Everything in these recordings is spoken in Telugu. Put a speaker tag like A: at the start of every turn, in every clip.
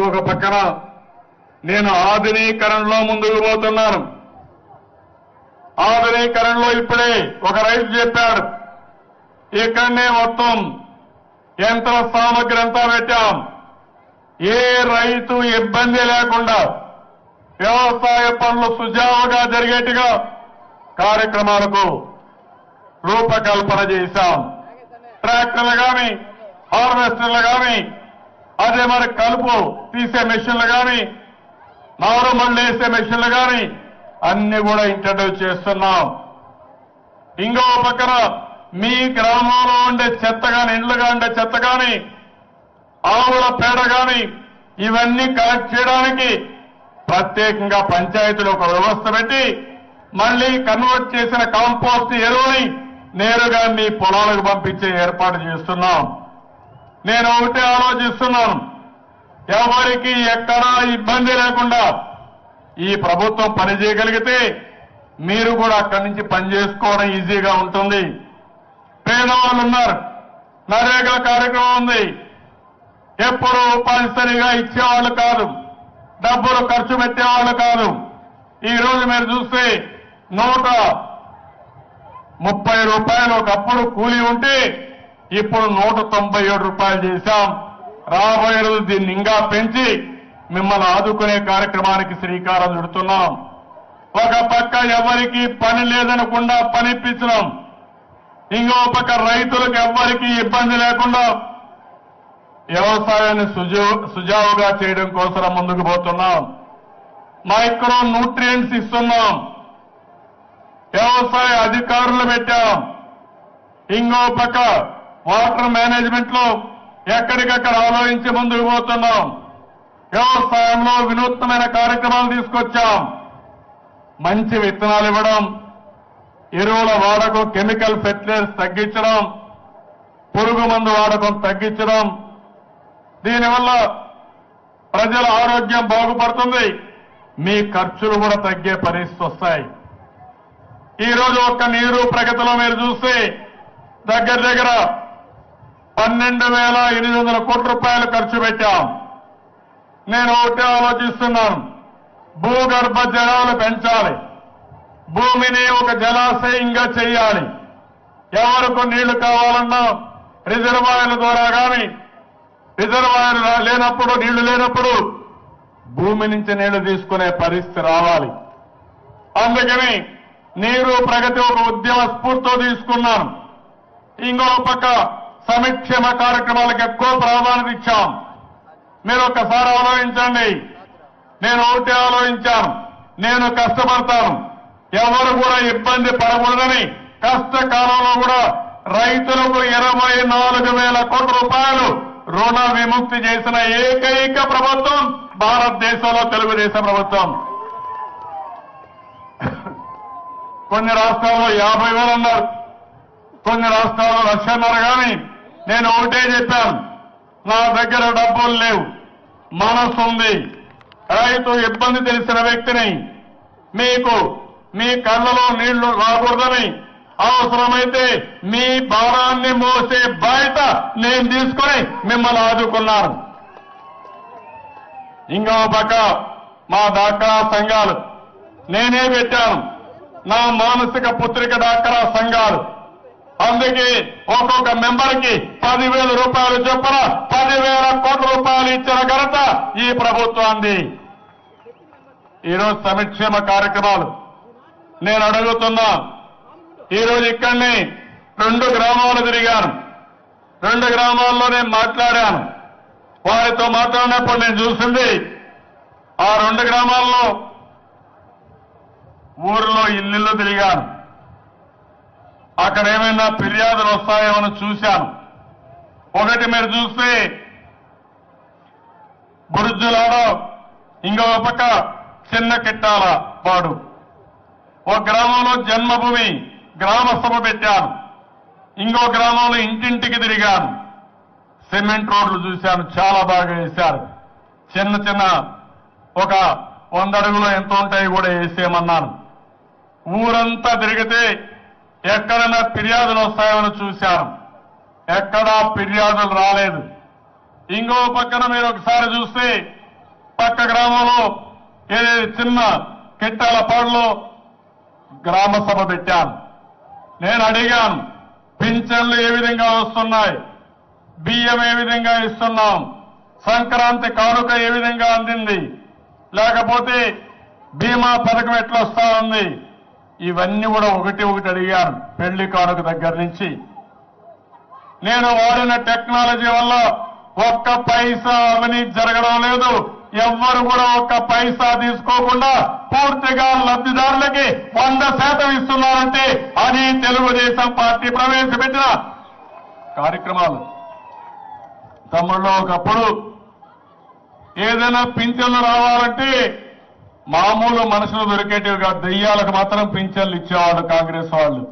A: ఇంకొక పక్కన నేను ఆధునీకరణలో ముందుకు పోతున్నాను ఆధునీకరణలో ఇప్పుడే ఒక రైతు చెప్పాడు ఇక్కడనే మొత్తం యంత్ర సామగ్రి అంతా పెట్టాం ఏ రైతు ఇబ్బంది లేకుండా వ్యవసాయ పనులు సుజావుగా జరిగేట్టుగా కార్యక్రమాలకు రూపకల్పన చేశాం ట్రాక్టర్లు కానీ హార్వెస్టర్లు కానీ అదే మరి కలుపు తీసే మెషిన్లు కానీ నారు మండి వేసే మెషిన్లు కానీ అన్ని కూడా ఇంట్రడ్యూస్ చేస్తున్నాం ఇంకో పక్కన మీ గ్రామంలో ఉండే చెత్త కానీ ఇండ్లుగా ఉండే చెత్త కానీ ఆవుల పేడ కానీ ఇవన్నీ కలెక్ట్ చేయడానికి ప్రత్యేకంగా పంచాయతీలు ఒక వ్యవస్థ పెట్టి మళ్ళీ కన్వర్ట్ చేసిన కాంపోస్ట్ ఎరువుని నేరుగా మీ పొలాలకు పంపించే ఏర్పాటు చేస్తున్నాం నేను ఒకటే ఆలోచిస్తున్నాను ఎవరికి ఎక్కడా ఇబ్బంది లేకుండా ఈ ప్రభుత్వం పని చేయగలిగితే మీరు కూడా అక్కడి నుంచి పని చేసుకోవడం ఈజీగా ఉంటుంది పేదవాళ్ళు ఉన్నారు నరేగా కార్యక్రమం ఉంది ఎప్పుడు ఉపాధిసరిగా ఇచ్చేవాళ్ళు కాదు డబ్బులు ఖర్చు పెట్టేవాళ్ళు కాదు ఈ రోజు మీరు చూస్తే నూట ముప్పై రూపాయలు ఒకప్పుడు కూలీ ఉంటే ఇప్పుడు నూట తొంభై ఏడు రూపాయలు చేశాం రాబోయే రోజు దీన్ని ఇంకా పెంచి మిమ్మల్ని ఆదుకునే కార్యక్రమానికి శ్రీకారం చుడుతున్నాం ఒక పక్క ఎవరికి పని లేదనకుండా పని ఇప్పించినాం ఇంకో పక్క రైతులకు ఎవ్వరికి ఇబ్బంది లేకుండా వ్యవసాయాన్ని సుజు సుజావుగా చేయడం కోసం ముందుకు పోతున్నాం మైక్రో న్యూట్రియంట్స్ ఇస్తున్నాం వ్యవసాయ అధికారులు పెట్టాం ఇంకో పక్క వాటర్ మేనేజ్మెంట్ లో ఎక్కడికక్కడ ఆలోచించి ముందుకు పోతున్నాం వ్యవసాయంలో వినూత్నమైన కార్యక్రమాలు తీసుకొచ్చాం మంచి విత్తనాలు ఇవ్వడం ఎరువుల వాడకం కెమికల్ ఫెర్టిలైజర్స్ తగ్గించడం పురుగు మందు వాడకం తగ్గించడం దీనివల్ల ప్రజల ఆరోగ్యం బాగుపడుతుంది మీ ఖర్చులు కూడా తగ్గే పరిస్థితి వస్తాయి ఈ రోజు ఒక్క నీరు ప్రగతిలో మీరు చూస్తే దగ్గర దగ్గర పన్నెండు వేల ఎనిమిది వందల కోట్ల రూపాయలు ఖర్చు పెట్టాం నేను ఒకటే ఆలోచిస్తున్నాను భూగర్భ జలాలు పెంచాలి భూమిని ఒక జలాశయంగా చేయాలి ఎవరికి నీళ్లు కావాలన్నా రిజర్వాయర్ల ద్వారా కానీ రిజర్వాయర్ లేనప్పుడు నీళ్లు లేనప్పుడు భూమి నుంచి నీళ్లు తీసుకునే పరిస్థితి రావాలి అందుకని నీరు ప్రగతి ఒక ఉద్యమ స్ఫూర్తితో తీసుకున్నాను ఇంకో పక్క సంక్షేమ కార్యక్రమాలకు ఎక్కువ ప్రాధాన్యత ఇచ్చాం మీరు ఒక్కసారి ఆలోచించండి నేను ఒకటి ఆలోచించాను నేను కష్టపడతాను ఎవరు కూడా ఇబ్బంది పడకూడదని కష్టకాలంలో కూడా రైతులకు ఇరవై నాలుగు వేల కోట్ల రూపాయలు రుణ విముక్తి చేసిన ఏకైక ప్రభుత్వం భారతదేశంలో తెలుగుదేశం ప్రభుత్వం కొన్ని రాష్ట్రాల్లో యాభై వేలు అన్నారు కొన్ని రాష్ట్రాల్లో లక్షన్నర కానీ నేను ఒకటే చెప్పాను నా దగ్గర డబ్బులు లేవు మనసు ఉంది రైతు ఇబ్బంది తెలిసిన వ్యక్తిని మీకు మీ కళ్ళలో నీళ్లు రాకూడదని అవసరమైతే మీ భారాన్ని మోసే బాధ్యత నేను తీసుకొని మిమ్మల్ని ఆదుకున్నాను ఇంకో పక్క మా డాక్రా సంఘాలు నేనే పెట్టాను నా మానసిక పుత్రిక డాక్రా సంఘాలు అందుకే ఒక్కొక్క మెంబర్కి పదివేల రూపాయలు చొప్పున పదివేల కోట్ల రూపాయలు ఇచ్చిన ఘనత ఈ ప్రభుత్వాన్ని ఈరోజు సంక్షేమ కార్యక్రమాలు నేను అడుగుతున్నా ఈరోజు ఇక్కడిని రెండు గ్రామాలు తిరిగాను రెండు గ్రామాల్లో నేను మాట్లాడాను వారితో మాట్లాడినప్పుడు నేను చూసింది ఆ రెండు గ్రామాల్లో ఊరిలో ఇల్లు తిరిగాను అక్కడ ఏమైనా ఫిర్యాదులు వస్తాయేమని చూశాను ఒకటి మీరు చూస్తే బురుజులాడో ఇంకో పక్క చిన్న కిట్టాల వాడు ఒక గ్రామంలో జన్మభూమి గ్రామ సభ పెట్టాను ఇంకో గ్రామంలో ఇంటింటికి తిరిగాను సిమెంట్ రోడ్లు చూశాను చాలా బాగా వేశారు చిన్న చిన్న ఒక వంద అడుగులు ఎంత ఉంటాయి కూడా వేసేయమన్నాను ఊరంతా తిరిగితే ఎక్కడైనా ఫిర్యాదులు వస్తాయని చూశాను ఎక్కడా ఫిర్యాదులు రాలేదు ఇంకో పక్కన మీరు ఒకసారి చూస్తే పక్క గ్రామంలో ఏదైతే చిన్న కిట్టాల పాడులో గ్రామ సభ పెట్టాను నేను అడిగాను పింఛన్లు ఏ విధంగా వస్తున్నాయి బియ్యం ఏ విధంగా ఇస్తున్నాం సంక్రాంతి కానుక ఏ విధంగా అందింది లేకపోతే బీమా పథకం ఎట్లా వస్తా ఉంది ఇవన్నీ కూడా ఒకటి ఒకటి అడిగాను పెళ్లి కానుక దగ్గర నుంచి నేను వాడిన టెక్నాలజీ వల్ల ఒక్క పైసా అవినీతి జరగడం లేదు ఎవ్వరు కూడా ఒక్క పైసా తీసుకోకుండా పూర్తిగా లబ్ధిదారులకి వంద శాతం ఇస్తున్నారంటే అది తెలుగుదేశం పార్టీ ప్రవేశపెట్టిన కార్యక్రమాలు తమ్ముళ్ళు ఒకప్పుడు ఏదైనా పింఛన్లు రావాలంటే మామూలు మనుషులు దొరికేటివి కాదు దెయ్యాలకు మాత్రం పింఛన్లు ఇచ్చేవాళ్ళు కాంగ్రెస్ వాళ్ళు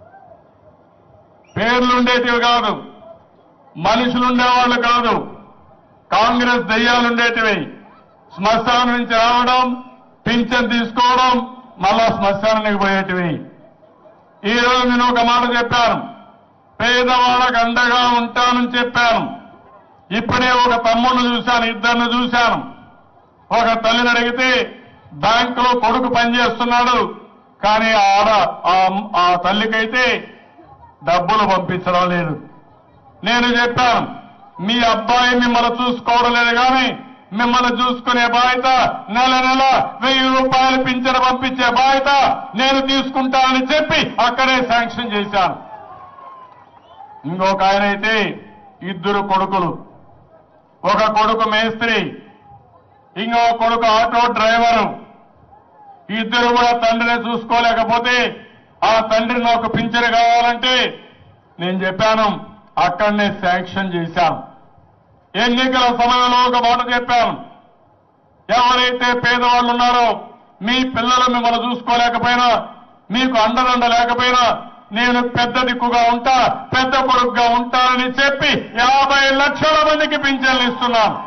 A: పేర్లు ఉండేటివి కాదు మనుషులు ఉండేవాళ్ళు కాదు కాంగ్రెస్ దెయ్యాలు ఉండేటివి శ్మశానం నుంచి రావడం పింఛన్ తీసుకోవడం మళ్ళా శ్మశానానికి పోయేటివి ఈ రోజు నేను ఒక మాట చెప్పాను పేదవాళ్ళకు అండగా ఉంటానని చెప్పాను ఇప్పుడే ఒక తమ్ముడిని చూశాను ఇద్దరిని చూశాను ఒక తల్లిని అడిగితే బ్యాంకులో కొడుకు పనిచేస్తున్నాడు కానీ ఆ ఆడ ఆ- ఆ తల్లికైతే డబ్బులు పంపించడం లేదు నేను చెప్పాను మీ అబ్బాయి మిమ్మల్ని చూసుకోవడం లేదు కానీ మిమ్మల్ని చూసుకునే బాధ్యత నెల నెల వెయ్యి రూపాయలు పింఛను పంపించే బాధ్యత నేను తీసుకుంటానని చెప్పి అక్కడే శాంక్షన్ చేశాను ఇంకొక ఆయన అయితే ఇద్దరు కొడుకులు ఒక కొడుకు మేస్త్రి ఇంకో కొడుకు ఆటో డ్రైవరు ఇద్దరు కూడా తండ్రిని చూసుకోలేకపోతే ఆ తండ్రి నాకు పింఛను కావాలంటే నేను చెప్పాను అక్కడనే శాంక్షన్ చేశాను ఎన్నికల సమయంలో ఒక మాట చెప్పాను ఎవరైతే పేదవాళ్ళు ఉన్నారో మీ పిల్లలు మిమ్మల్ని చూసుకోలేకపోయినా మీకు అండదండ లేకపోయినా నేను పెద్ద దిక్కుగా ఉంటా పెద్ద కొడుకుగా ఉంటానని చెప్పి యాభై లక్షల మందికి పింఛన్లు ఇస్తున్నాను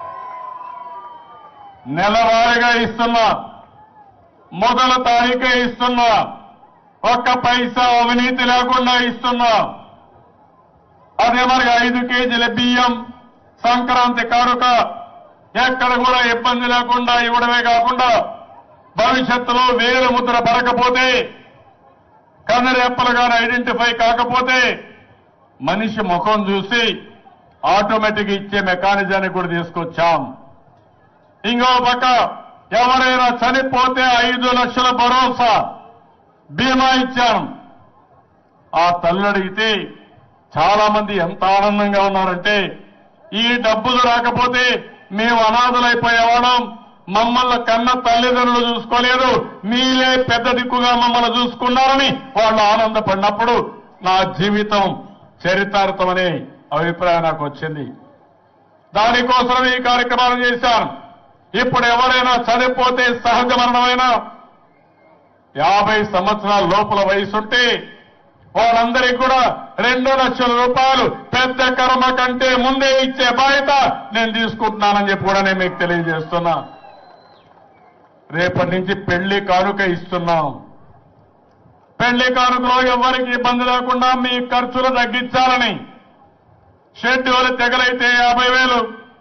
A: నెలవారీగా ఇస్తున్నా మొదల తారీఖే ఇస్తున్నా ఒక్క పైసా అవినీతి లేకుండా ఇస్తున్నా అదే మరి ఐదు కేజీల బియ్యం సంక్రాంతి కానుక ఎక్కడ కూడా ఇబ్బంది లేకుండా ఇవ్వడమే కాకుండా భవిష్యత్తులో వేలు ముద్ర పడకపోతే కన్నరెప్పలుగా ఐడెంటిఫై కాకపోతే మనిషి ముఖం చూసి ఆటోమేటిక్ ఇచ్చే మెకానిజాన్ని కూడా తీసుకొచ్చాం ఇంకో పక్క ఎవరైనా చనిపోతే ఐదు లక్షల భరోసా బీమా ఇచ్చాను ఆ తల్లి అడిగితే చాలా మంది ఎంత ఆనందంగా ఉన్నారంటే ఈ డబ్బులు రాకపోతే మేము అనాథలైపోయేవాళ్ళం మమ్మల్ని కన్న తల్లిదండ్రులు చూసుకోలేదు మీరే పెద్ద దిక్కుగా మమ్మల్ని చూసుకున్నారని వాళ్ళు ఆనందపడినప్పుడు నా జీవితం చరితార్థమనే అభిప్రాయం నాకు వచ్చింది దానికోసం ఈ కార్యక్రమాలు చేశాను ఇప్పుడు ఎవరైనా చనిపోతే సహజ మరణమైనా యాభై సంవత్సరాల లోపల వయసుంటే వాళ్ళందరికీ కూడా రెండు లక్షల రూపాయలు పెద్ద కర్మ కంటే ముందే ఇచ్చే బాధ్యత నేను తీసుకుంటున్నానని చెప్పి కూడా నేను మీకు తెలియజేస్తున్నా రేపటి నుంచి పెళ్లి కానుక ఇస్తున్నాం పెళ్లి కానుకలో ఎవరికి ఇబ్బంది లేకుండా మీ ఖర్చులు తగ్గించాలని షెడ్యూల్ తెగలైతే యాభై వేలు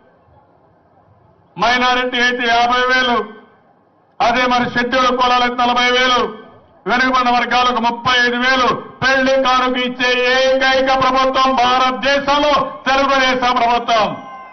A: మైనారిటీ అయితే యాభై వేలు అదే మరి షెడ్యూల్ కులాలకు నలభై వేలు వెనుకబడిన వర్గాలకు ముప్పై ఐదు వేలు పెళ్లి కానుక ఇచ్చే ఏకైక ప్రభుత్వం భారతదేశంలో తెలుగుదేశం ప్రభుత్వం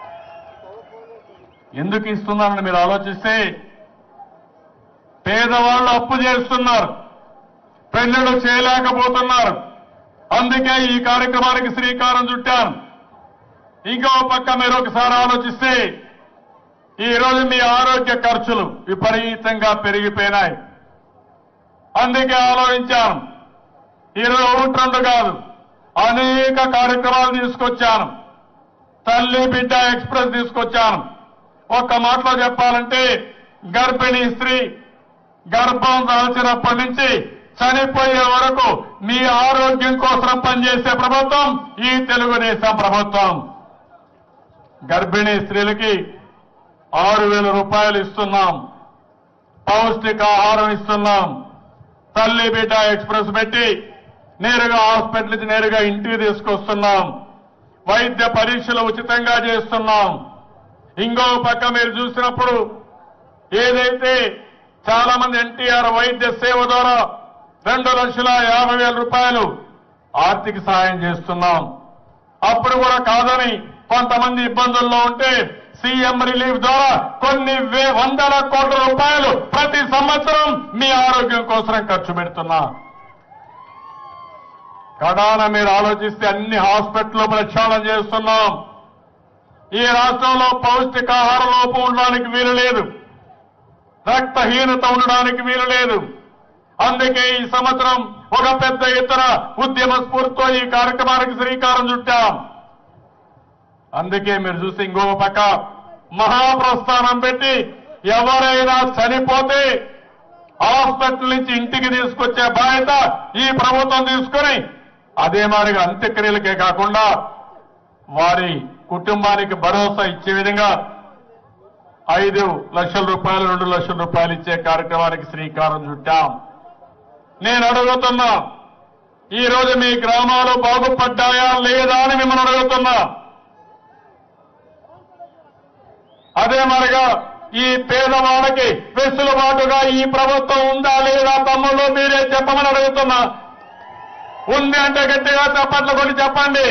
A: ఎందుకు ఇస్తున్నారని మీరు ఆలోచిస్తే పేదవాళ్ళు అప్పు చేస్తున్నారు పెళ్లిళ్ళు చేయలేకపోతున్నారు అందుకే ఈ కార్యక్రమానికి శ్రీకారం చుట్టాను ఇంకో పక్క మీరు ఒకసారి ఆలోచిస్తే ఈ రోజు మీ ఆరోగ్య ఖర్చులు విపరీతంగా పెరిగిపోయినాయి అందుకే ఆలోచించాను ఈరోజు ఒకటి రెండు కాదు అనేక కార్యక్రమాలు తీసుకొచ్చాను తల్లి బిడ్డ ఎక్స్ప్రెస్ తీసుకొచ్చాను ఒక్క మాటలో చెప్పాలంటే గర్భిణీ స్త్రీ గర్భం దాల్చినప్పటి నుంచి చనిపోయే వరకు మీ ఆరోగ్యం కోసం పనిచేసే ప్రభుత్వం ఈ తెలుగుదేశం ప్రభుత్వం గర్భిణీ స్త్రీలకి ఆరు వేల రూపాయలు ఇస్తున్నాం పౌష్టికాహారం ఇస్తున్నాం తల్లి బిడ్డ ఎక్స్ప్రెస్ పెట్టి నేరుగా హాస్పిటల్ నుంచి నేరుగా ఇంటికి తీసుకొస్తున్నాం వైద్య పరీక్షలు ఉచితంగా చేస్తున్నాం ఇంకో పక్క మీరు చూసినప్పుడు ఏదైతే చాలా మంది ఎన్టీఆర్ వైద్య సేవ ద్వారా రెండు లక్షల యాభై వేల రూపాయలు ఆర్థిక సహాయం చేస్తున్నాం అప్పుడు కూడా కాదని కొంతమంది ఇబ్బందుల్లో ఉంటే సీఎం రిలీఫ్ ద్వారా కొన్ని వే వందల కోట్ల రూపాయలు ప్రతి సంవత్సరం మీ ఆరోగ్యం కోసం ఖర్చు పెడుతున్నా కడాన మీరు ఆలోచిస్తే అన్ని హాస్పిటల్ ప్రక్షాళన చేస్తున్నాం ఈ రాష్ట్రంలో పౌష్టికాహార లోపం ఉండడానికి వీలు లేదు రక్తహీనత ఉండడానికి వీలు లేదు అందుకే ఈ సంవత్సరం ఒక పెద్ద ఎత్తున ఉద్యమ స్ఫూర్తితో ఈ కార్యక్రమానికి శ్రీకారం చుట్టాం అందుకే మీరు చూసి ఇంకో పక్క మహాప్రస్థానం పెట్టి ఎవరైనా చనిపోతే హాస్పిటల్ నుంచి ఇంటికి తీసుకొచ్చే బాధ్యత ఈ ప్రభుత్వం తీసుకుని అదే మాదిరిగా అంత్యక్రియలకే కాకుండా వారి కుటుంబానికి భరోసా ఇచ్చే విధంగా ఐదు లక్షల రూపాయలు రెండు లక్షల రూపాయలు ఇచ్చే కార్యక్రమానికి శ్రీకారం చుట్టాం నేను అడుగుతున్నా ఈ రోజు మీ గ్రామాలు బాగుపడ్డాయా లేదా అని మిమ్మల్ని అడుగుతున్నా అదే మరిగా ఈ పేదవాళ్ళకి వెసులుబాటుగా ఈ ప్రభుత్వం ఉందా లేదా తమ్ముళ్ళు మీరే చెప్పమని అడుగుతున్నా ఉంది అంటే గట్టిగా చప్పట్లు కొని చెప్పండి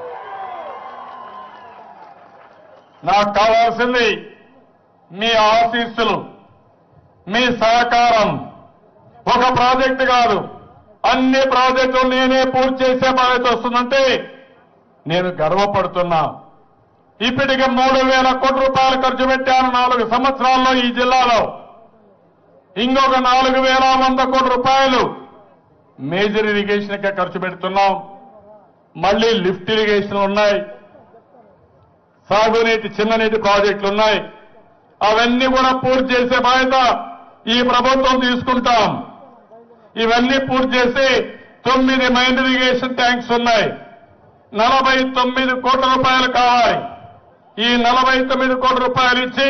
A: నాకు కావాల్సింది మీ ఆశీస్సులు మీ సహకారం ఒక ప్రాజెక్టు కాదు అన్ని ప్రాజెక్టులు నేనే పూర్తి చేసే బాధ్యత వస్తుందంటే నేను గర్వపడుతున్నా ఇప్పటికి మూడు వేల కోట్ల రూపాయలు ఖర్చు పెట్టాను నాలుగు సంవత్సరాల్లో ఈ జిల్లాలో ఇంకొక నాలుగు వేల వంద కోట్ల రూపాయలు మేజర్ ఇరిగేషన్ కే ఖర్చు పెడుతున్నాం మళ్ళీ లిఫ్ట్ ఇరిగేషన్ ఉన్నాయి సాగునీటి చిన్ననీటి ప్రాజెక్టులు ఉన్నాయి అవన్నీ కూడా పూర్తి చేసే బాధ్యత ఈ ప్రభుత్వం తీసుకుంటాం ఇవన్నీ పూర్తి చేసి తొమ్మిది మైండ్ ఇరిగేషన్ ట్యాంక్స్ ఉన్నాయి నలభై తొమ్మిది కోట్ల రూపాయలు కావాలి ఈ నలభై తొమ్మిది కోట్ల రూపాయలు ఇచ్చి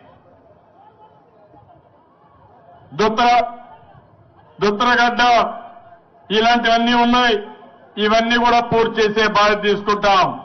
A: దుత్ర దుత్రగడ్డ ఇలాంటివన్నీ ఉన్నాయి ఇవన్నీ కూడా పూర్తి చేసే బాధ్యత తీసుకుంటాం